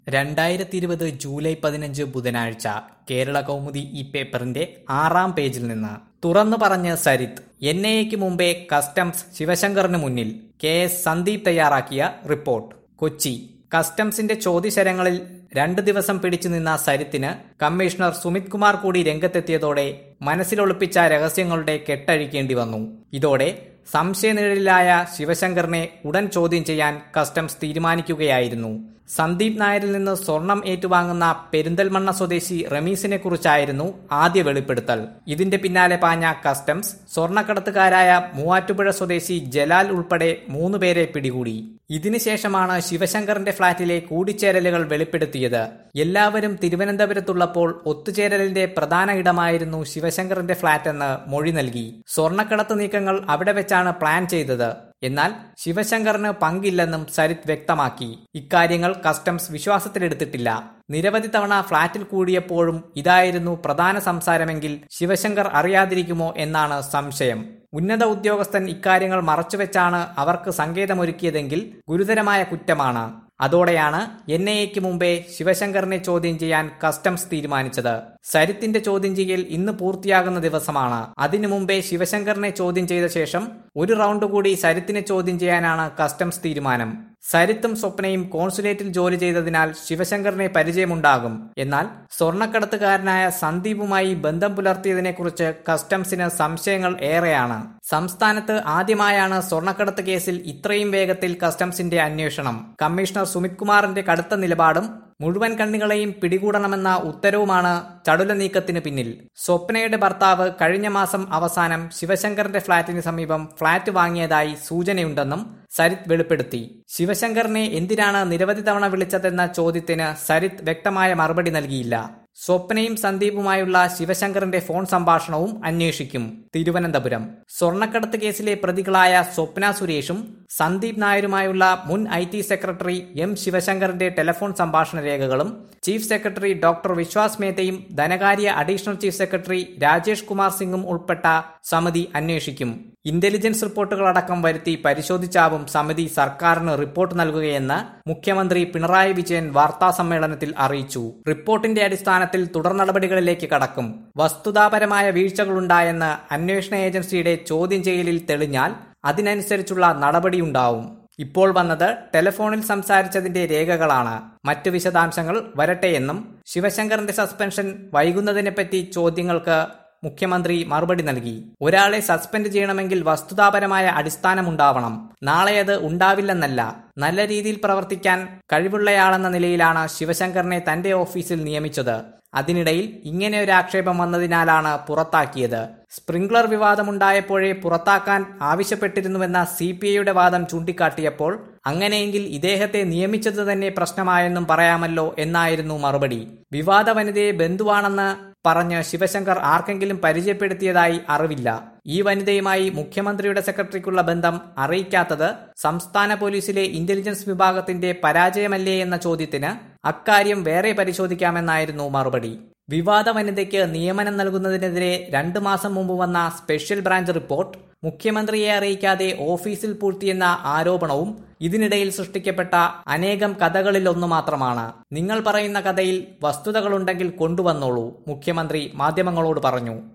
രണ്ടായിരത്തി ഇരുപത് ജൂലൈ പതിനഞ്ച് ബുധനാഴ്ച കേരള കൗമുദി ഈ പേപ്പറിന്റെ ആറാം പേജിൽ നിന്ന് തുറന്നു പറഞ്ഞ് സരിത്ത് എൻ ഐ എക്ക് മുമ്പേ കസ്റ്റംസ് ശിവശങ്കറിന് മുന്നിൽ കെ എസ് സന്ദീപ് തയ്യാറാക്കിയ റിപ്പോർട്ട് കൊച്ചി കസ്റ്റംസിന്റെ ചോദ്യശരങ്ങളിൽ രണ്ട് ദിവസം പിടിച്ചു നിന്ന സരിത്തിന് കമ്മീഷണർ സുമിത് കുമാർ കൂടി രംഗത്തെത്തിയതോടെ മനസ്സിലൊളിപ്പിച്ച രഹസ്യങ്ങളുടെ കെട്ടഴിക്കേണ്ടി വന്നു ഇതോടെ സംശയനിഴലിലായ ശിവശങ്കറിനെ ഉടൻ ചോദ്യം ചെയ്യാൻ കസ്റ്റംസ് തീരുമാനിക്കുകയായിരുന്നു സന്ദീപ് നായരിൽ നിന്ന് സ്വർണം ഏറ്റുവാങ്ങുന്ന പെരിന്തൽമണ്ണ സ്വദേശി റമീസിനെ കുറിച്ചായിരുന്നു ആദ്യ വെളിപ്പെടുത്തൽ ഇതിന്റെ പിന്നാലെ പാഞ്ഞ കസ്റ്റംസ് സ്വർണ്ണക്കടത്തുകാരായ മൂവാറ്റുപുഴ സ്വദേശി ജലാൽ ഉൾപ്പെടെ മൂന്ന് പേരെ പിടികൂടി ഇതിനുശേഷമാണ് ശിവശങ്കറിന്റെ ഫ്ളാറ്റിലെ കൂടിച്ചേരലുകൾ വെളിപ്പെടുത്തിയത് എല്ലാവരും തിരുവനന്തപുരത്തുള്ളപ്പോൾ ഒത്തുചേരലിന്റെ പ്രധാന ഇടമായിരുന്നു ശിവശങ്കറിന്റെ ഫ്ളാറ്റ് എന്ന് മൊഴി നൽകി സ്വർണ്ണക്കടത്ത് നീക്കങ്ങൾ അവിടെ വെച്ചാണ് പ്ലാൻ ചെയ്തത് എന്നാൽ ശിവശങ്കറിന് പങ്കില്ലെന്നും സരിത് വ്യക്തമാക്കി ഇക്കാര്യങ്ങൾ കസ്റ്റംസ് വിശ്വാസത്തിലെടുത്തിട്ടില്ല നിരവധി തവണ ഫ്ളാറ്റിൽ കൂടിയപ്പോഴും ഇതായിരുന്നു പ്രധാന സംസാരമെങ്കിൽ ശിവശങ്കർ അറിയാതിരിക്കുമോ എന്നാണ് സംശയം ഉന്നത ഉദ്യോഗസ്ഥൻ ഇക്കാര്യങ്ങൾ മറച്ചുവെച്ചാണ് അവർക്ക് സങ്കേതമൊരുക്കിയതെങ്കിൽ ഗുരുതരമായ കുറ്റമാണ് അതോടെയാണ് എൻ ഐ എക്ക് മുമ്പേ ശിവശങ്കറിനെ ചോദ്യം ചെയ്യാൻ കസ്റ്റംസ് തീരുമാനിച്ചത് സരിത്തിന്റെ ചോദ്യം ചെയ്യൽ ഇന്ന് പൂർത്തിയാകുന്ന ദിവസമാണ് അതിനു മുമ്പേ ശിവശങ്കറിനെ ചോദ്യം ചെയ്ത ശേഷം ഒരു റൗണ്ട് കൂടി സരിത്തിനെ ചോദ്യം ചെയ്യാനാണ് കസ്റ്റംസ് തീരുമാനം സരിത്തും സ്വപ്നയും കോൺസുലേറ്റിൽ ജോലി ചെയ്തതിനാൽ ശിവശങ്കറിനെ പരിചയമുണ്ടാകും എന്നാൽ സ്വർണ്ണക്കടത്തുകാരനായ സന്ദീപുമായി ബന്ധം പുലർത്തിയതിനെക്കുറിച്ച് കസ്റ്റംസിന് സംശയങ്ങൾ ഏറെയാണ് സംസ്ഥാനത്ത് ആദ്യമായാണ് സ്വർണ്ണക്കടത്ത് കേസിൽ ഇത്രയും വേഗത്തിൽ കസ്റ്റംസിന്റെ അന്വേഷണം കമ്മീഷണർ സുമിത് കുമാറിന്റെ കടുത്ത നിലപാടും മുഴുവൻ കണ്ണികളെയും പിടികൂടണമെന്ന ഉത്തരവുമാണ് ചടുല നീക്കത്തിന് പിന്നിൽ സ്വപ്നയുടെ ഭർത്താവ് കഴിഞ്ഞ മാസം അവസാനം ശിവശങ്കറിന്റെ ഫ്ളാറ്റിന് സമീപം ഫ്ളാറ്റ് വാങ്ങിയതായി സൂചനയുണ്ടെന്നും സരിത് വെളിപ്പെടുത്തി ശിവശങ്കറിനെ എന്തിനാണ് നിരവധി തവണ വിളിച്ചതെന്ന ചോദ്യത്തിന് സരിത് വ്യക്തമായ മറുപടി നൽകിയില്ല സ്വപ്നയും സന്ദീപുമായുള്ള ശിവശങ്കറിന്റെ ഫോൺ സംഭാഷണവും അന്വേഷിക്കും തിരുവനന്തപുരം സ്വർണ്ണക്കടത്ത് കേസിലെ പ്രതികളായ സ്വപ്ന സുരേഷും സന്ദീപ് നായരുമായുള്ള മുൻ ഐ ടി സെക്രട്ടറി എം ശിവശങ്കറിന്റെ ടെലിഫോൺ സംഭാഷണ രേഖകളും ചീഫ് സെക്രട്ടറി ഡോക്ടർ വിശ്വാസ് മേത്തയും ധനകാര്യ additional chief secretary Rajesh Kumar സിംഗും ഉൾപ്പെട്ട സമിതി അന്വേഷിക്കും ഇന്റലിജൻസ് റിപ്പോർട്ടുകളടക്കം വരുത്തി പരിശോധിച്ചാവും സമിതി സർക്കാരിന് റിപ്പോർട്ട് നൽകുകയെന്ന് മുഖ്യമന്ത്രി പിണറായി വിജയൻ വാർത്താ സമ്മേളനത്തിൽ അറിയിച്ചു റിപ്പോർട്ടിന്റെ അടിസ്ഥാനത്തിൽ തുടർ നടപടികളിലേക്ക് കടക്കും വസ്തുതാപരമായ വീഴ്ചകളുണ്ടായെന്ന് അന്വേഷണ ഏജൻസിയുടെ ചോദ്യം ചെയ്യലിൽ തെളിഞ്ഞാൽ അതിനനുസരിച്ചുള്ള നടപടിയുണ്ടാവും ഇപ്പോൾ വന്നത് ടെലിഫോണിൽ സംസാരിച്ചതിന്റെ രേഖകളാണ് മറ്റു വിശദാംശങ്ങൾ വരട്ടെയെന്നും ശിവശങ്കറിന്റെ സസ്പെൻഷൻ വൈകുന്നതിനെപ്പറ്റി ചോദ്യങ്ങൾക്ക് മുഖ്യമന്ത്രി മറുപടി നൽകി ഒരാളെ സസ്പെൻഡ് ചെയ്യണമെങ്കിൽ വസ്തുതാപരമായ അടിസ്ഥാനമുണ്ടാവണം നാളെ അത് ഉണ്ടാവില്ലെന്നല്ല നല്ല രീതിയിൽ പ്രവർത്തിക്കാൻ കഴിവുള്ളയാളെന്ന നിലയിലാണ് ശിവശങ്കറിനെ തന്റെ ഓഫീസിൽ നിയമിച്ചത് അതിനിടയിൽ ഇങ്ങനെ ഒരു ആക്ഷേപം വന്നതിനാലാണ് പുറത്താക്കിയത് സ്പ്രിംഗ്ലർ വിവാദമുണ്ടായപ്പോഴേ പുറത്താക്കാൻ ആവശ്യപ്പെട്ടിരുന്നുവെന്ന സി പി ഐയുടെ വാദം ചൂണ്ടിക്കാട്ടിയപ്പോൾ അങ്ങനെയെങ്കിൽ ഇദ്ദേഹത്തെ നിയമിച്ചത് തന്നെ പ്രശ്നമായെന്നും പറയാമല്ലോ എന്നായിരുന്നു മറുപടി വിവാദ വനിതയെ ബന്ധുവാണെന്ന് പറഞ്ഞ് ശിവശങ്കർ ആർക്കെങ്കിലും പരിചയപ്പെടുത്തിയതായി അറിവില്ല ഈ വനിതയുമായി മുഖ്യമന്ത്രിയുടെ സെക്രട്ടറിക്കുള്ള ബന്ധം അറിയിക്കാത്തത് സംസ്ഥാന പോലീസിലെ ഇന്റലിജൻസ് വിഭാഗത്തിന്റെ പരാജയമല്ലേ എന്ന ചോദ്യത്തിന് അക്കാര്യം വേറെ പരിശോധിക്കാമെന്നായിരുന്നു മറുപടി വിവാദ വനിതയ്ക്ക് നിയമനം നൽകുന്നതിനെതിരെ രണ്ടു മാസം മുമ്പ് വന്ന സ്പെഷ്യൽ ബ്രാഞ്ച് റിപ്പോർട്ട് മുഖ്യമന്ത്രിയെ അറിയിക്കാതെ ഓഫീസിൽ പൂഴ്ത്തിയെന്ന ആരോപണവും ഇതിനിടയിൽ സൃഷ്ടിക്കപ്പെട്ട അനേകം കഥകളിൽ ഒന്നു മാത്രമാണ് നിങ്ങൾ പറയുന്ന കഥയിൽ വസ്തുതകളുണ്ടെങ്കിൽ കൊണ്ടുവന്നോളൂ മുഖ്യമന്ത്രി മാധ്യമങ്ങളോട് പറഞ്ഞു